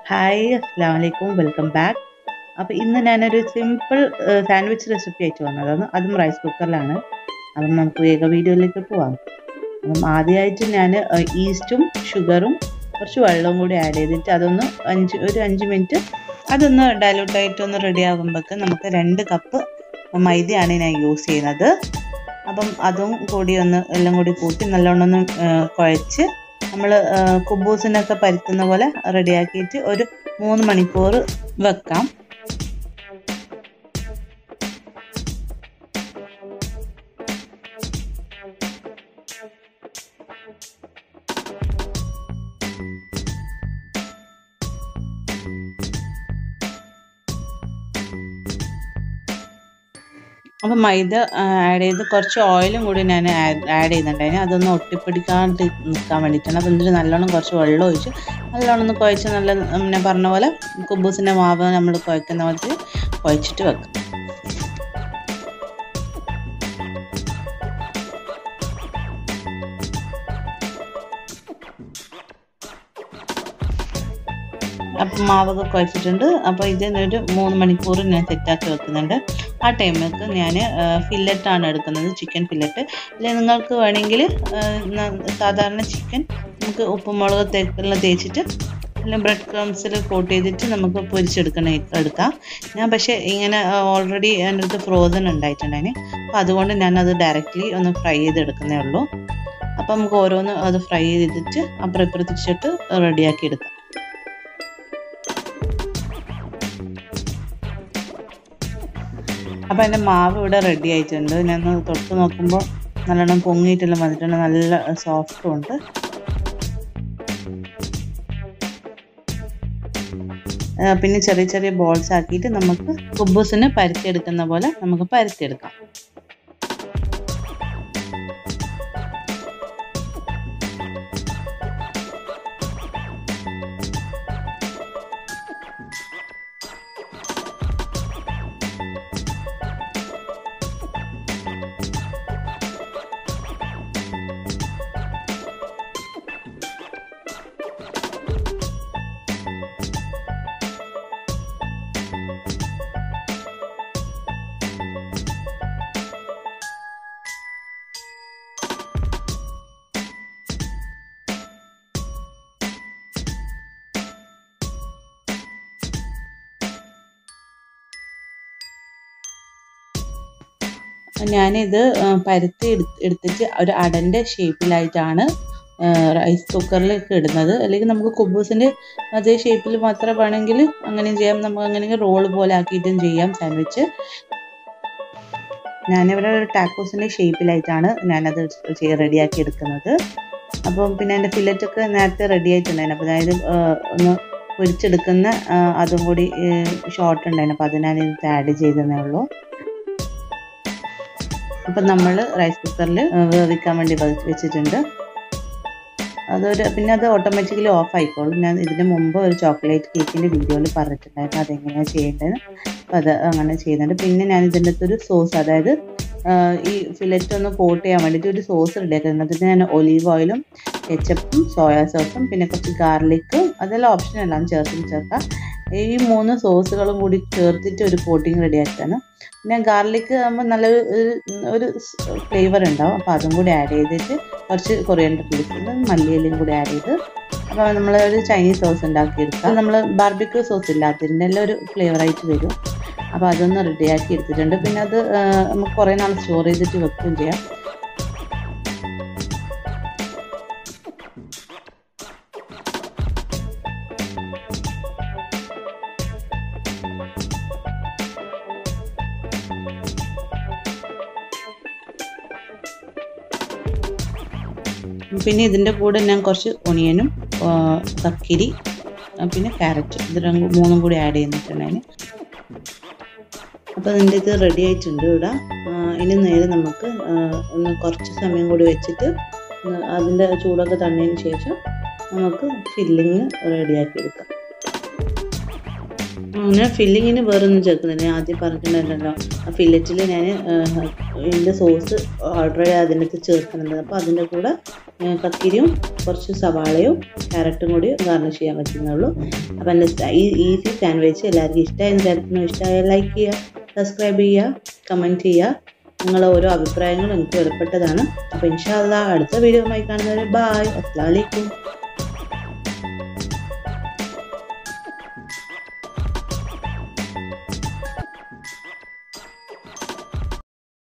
hi അസ്സാം വലൈക്കും welcome back അപ്പോൾ ഇന്ന് ഞാനൊരു സിമ്പിൾ സാൻഡ്വിച്ച് റെസിപ്പി ആയിട്ട് വന്നതാണ് അതും റൈസ് കുക്കറിലാണ് അപ്പം നമുക്ക് വേഗ വീഡിയോയിലേക്ക് പോവാം അപ്പം ആദ്യമായിട്ട് ഞാൻ ഈസ്റ്റും ഷുഗറും കുറച്ച് വെള്ളവും കൂടി ആഡ് ചെയ്തിട്ട് അതൊന്ന് അഞ്ച് ഒരു അഞ്ച് മിനിറ്റ് അതൊന്ന് ഡയലൂട്ടായിട്ട് ഒന്ന് റെഡി ആകുമ്പോഴേക്ക് നമുക്ക് രണ്ട് കപ്പ് മൈദയാണ് ഞാൻ യൂസ് ചെയ്യുന്നത് അപ്പം അതും കൂടി ഒന്ന് എല്ലാം കൂടി കൂട്ടി നല്ലോണം ഒന്ന് കുഴച്ച് നമ്മൾ കുബൂസിനൊക്കെ പരുത്തുന്ന പോലെ റെഡിയാക്കിയിട്ട് ഒരു മൂന്ന് മണിക്കൂർ വെക്കാം അപ്പം മൈദ ആഡ് ചെയ്ത് കുറച്ച് ഓയിലും കൂടി ഞാൻ ആഡ് ചെയ്യുന്നുണ്ടായിരുന്നു അതൊന്ന് ഒട്ടിപ്പിടിക്കാണ്ട് നിൽക്കാൻ വേണ്ടിയിട്ടാണ് അപ്പം എന്നിട്ട് നല്ലോണം കുറച്ച് വെള്ളം ഒഴിച്ച് നല്ലോണം ഒന്ന് കുഴച്ച് നല്ല ഞാൻ പറഞ്ഞ പോലെ കുബൂസിൻ്റെ മാവ് നമ്മൾ കുഴക്കുന്ന പോലത്തെ കുഴച്ചിട്ട് വെക്കാം അപ്പം മാവൊക്കെ കുഴച്ചിട്ടുണ്ട് അപ്പോൾ ഇതിനൊരു മൂന്ന് മണിക്കൂർ ഞാൻ സെറ്റാക്കി വെക്കുന്നുണ്ട് ആ ടൈമിലേക്ക് ഞാൻ ഫില്ലറ്റാണ് എടുക്കുന്നത് ചിക്കൻ ഫില്ലറ്റ് അല്ലെങ്കിൽ നിങ്ങൾക്ക് വേണമെങ്കിൽ സാധാരണ ചിക്കൻ നമുക്ക് ഉപ്പുമുളക് തേക്കെല്ലാം തേച്ചിട്ട് അല്ലെങ്കിൽ ബ്രെഡ് ക്രംസിൽ കോട്ട് ചെയ്തിട്ട് നമുക്ക് പൊരിച്ചെടുക്കണ എടുക്കാം ഞാൻ പക്ഷേ ഇങ്ങനെ ഓൾറെഡി എൻ്റെ അടുത്ത് ഫ്രോസൺ ഉണ്ടായിട്ടുണ്ടായിന് അപ്പോൾ അതുകൊണ്ട് ഞാനത് ഡയറക്റ്റ്ലി ഒന്ന് ഫ്രൈ ചെയ്തെടുക്കുന്നേ ഉള്ളൂ അപ്പോൾ നമുക്ക് ഓരോന്ന് അത് ഫ്രൈ ചെയ്തിട്ട് അപ്പുറം ഇപ്പുറത്തിച്ചിട്ട് റെഡിയാക്കി എടുക്കാം അപ്പോൾ എൻ്റെ മാവ് ഇവിടെ റെഡി ആയിട്ടുണ്ട് ഞാൻ തൊട്ട് നോക്കുമ്പോൾ നല്ലോണം പൊങ്ങിയിട്ടെല്ലാം വന്നിട്ടുണ്ട് നല്ല സോഫ്റ്റും ഉണ്ട് പിന്നെ ചെറിയ ചെറിയ ബോൾസ് ആക്കിയിട്ട് നമുക്ക് കുബൂസിന് പരത്തിയെടുക്കുന്ന പോലെ നമുക്ക് പരത്തിയെടുക്കാം ഞാനിത് പരുത്തി എടുത്തിട്ട് ഒരു അടൻ്റെ ഷേപ്പിലായിട്ടാണ് റൈസ് കുക്കറിലേക്ക് ഇടുന്നത് അല്ലെങ്കിൽ നമുക്ക് കുബൂസിൻ്റെ അതേ ഷേപ്പിൽ മാത്രം വേണമെങ്കിൽ അങ്ങനെ ചെയ്യാം നമുക്ക് അങ്ങനെ റോൾ പോലെ ആക്കിയിട്ടും ചെയ്യാം സാൻഡ്വിച്ച് ഞാനിവിടെ ഒരു ടാക്കോസിൻ്റെ ഷേപ്പിലായിട്ടാണ് ഞാനത് റെഡിയാക്കി എടുക്കുന്നത് അപ്പം പിന്നെ എൻ്റെ ഫില്ലറ്റൊക്കെ നേരത്തെ റെഡി ആയിട്ടുണ്ടായിരുന്നു അപ്പോൾ അതായത് ഒന്ന് പൊരിച്ചെടുക്കുന്ന അതും കൂടി ഷോർട്ട് ഉണ്ടായിരുന്നു അപ്പോൾ അത് ഞാനിത് ആഡ് ചെയ്തതേ ഉള്ളൂ അപ്പം നമ്മൾ റൈസ് കുക്കറിൽ വേവിക്കാൻ വേണ്ടി വെച്ചിട്ടുണ്ട് അതൊരു പിന്നെ അത് ഓട്ടോമാറ്റിക്കലി ഓഫ് ആയിക്കോളും ഞാൻ ഇതിന് മുമ്പ് ഒരു ചോക്ലേറ്റ് കേക്കിൻ്റെ വീഡിയോയിൽ പറഞ്ഞിട്ടുണ്ടായിരുന്നു അതെങ്ങനെയാണ് ചെയ്യേണ്ടത് അപ്പോൾ അത് അങ്ങനെ ചെയ്യുന്നുണ്ട് പിന്നെ ഞാൻ ഇതിൻ്റെ അകത്തൊരു സോസ് അതായത് ഈ ഫിലറ്റ് ഒന്ന് കോട്ട് ചെയ്യാൻ വേണ്ടിയിട്ട് ഒരു സോസ് റെഡിയാക്കുന്നത് അതിന് ഞാൻ ഒലീവ് ഓയിലും കെച്ചപ്പും സോയാ സോസും പിന്നെ കുറച്ച് ഗാർലിക്കും അതെല്ലാം ഓപ്ഷൻ എല്ലാം ചേർത്തും ചേർക്കാം ഈ മൂന്ന് സോസുകളും കൂടി ചേർത്തിട്ട് ഒരു കോട്ടിങ് റെഡിയാക്കുകയാണ് പിന്നെ ഗാർലിക്ക് ആകുമ്പോൾ നല്ലൊരു ഒരു ഫ്ലേവർ ഉണ്ടാവും അപ്പോൾ അതും കൂടി ആഡ് ചെയ്തിട്ട് കുറച്ച് കൊറിയൻഡർ ലീഫ് മല്ലിയിലും കൂടി ആഡ് ചെയ്ത് അപ്പോൾ നമ്മൾ ഒരു ചൈനീസ് സോസ് ഉണ്ടാക്കിയെടുക്കാം നമ്മൾ ബാർബിക്യൂ സോസ് ഇല്ലാത്തതിൻ്റെ എല്ലാം ഒരു ഫ്ലേവറായിട്ട് വരും അപ്പോൾ അതൊന്ന് റെഡിയാക്കി എടുത്തിട്ടുണ്ട് പിന്നെ അത് നമുക്ക് കുറേ നാൾ സ്റ്റോർ ചെയ്തിട്ട് വെക്കുകയും ചെയ്യാം പിന്നെ ഇതിൻ്റെ കൂടെ ഞാൻ കുറച്ച് ഒണിയനും കക്കിരി പിന്നെ ക്യാരറ്റ് ഇത് മൂന്നും കൂടി ആഡ് ചെയ്തിട്ടുണ്ടായിരുന്നു അപ്പോൾ അതിൻ്റെ ഇത് റെഡി ആയിട്ടുണ്ട് ഇവിടെ ഇനി നേരെ നമുക്ക് ഒന്ന് കുറച്ച് സമയം കൂടി വെച്ചിട്ട് അതിൻ്റെ ചൂടൊക്കെ തന്നതിന് ശേഷം നമുക്ക് ഫില്ലിങ് റെഡിയാക്കി എടുക്കാം അങ്ങനെ ഫില്ലിങ്ങിന് വേറൊന്നും ചേർക്കുന്നില്ല ഞാൻ ആദ്യം പറഞ്ഞിട്ടുണ്ടായിരുന്നല്ലോ ആ ഫില്ലറ്റിൽ ഞാൻ ഇതിൻ്റെ സോസ് ഓൾറെഡി അതിനകത്ത് ചേർക്കുന്നുണ്ട് അപ്പോൾ അതിൻ്റെ കൂടെ ഏഹ്, കക്കിരിയും കുറച്ച് സവാളയും ക്യാരറ്റും കൂടി ഗാർണിഷ് ചെയ്യാൻ പറ്റുന്നുള്ളൂ അപ്പോൾ എൻ്റെ ഈ ഈസി സാൻഡ്വിച്ച് എല്ലാവർക്കും ഇഷ്ടമായി വിചാരിക്കുന്നു ഇഷ്ടമായ ലൈക്ക് ചെയ്യുക സബ്സ്ക്രൈബ് ചെയ്യുക കമൻറ്റ് ചെയ്യുക നിങ്ങളെ ഓരോ അഭിപ്രായങ്ങളും എനിക്ക് വിലപ്പെട്ടതാണ് അപ്പോൾ ഇൻഷാല്ല അടുത്ത വീഡിയോയുമായി കാണുന്നവരെ ബായ് അസ്സാം വലൈക്കും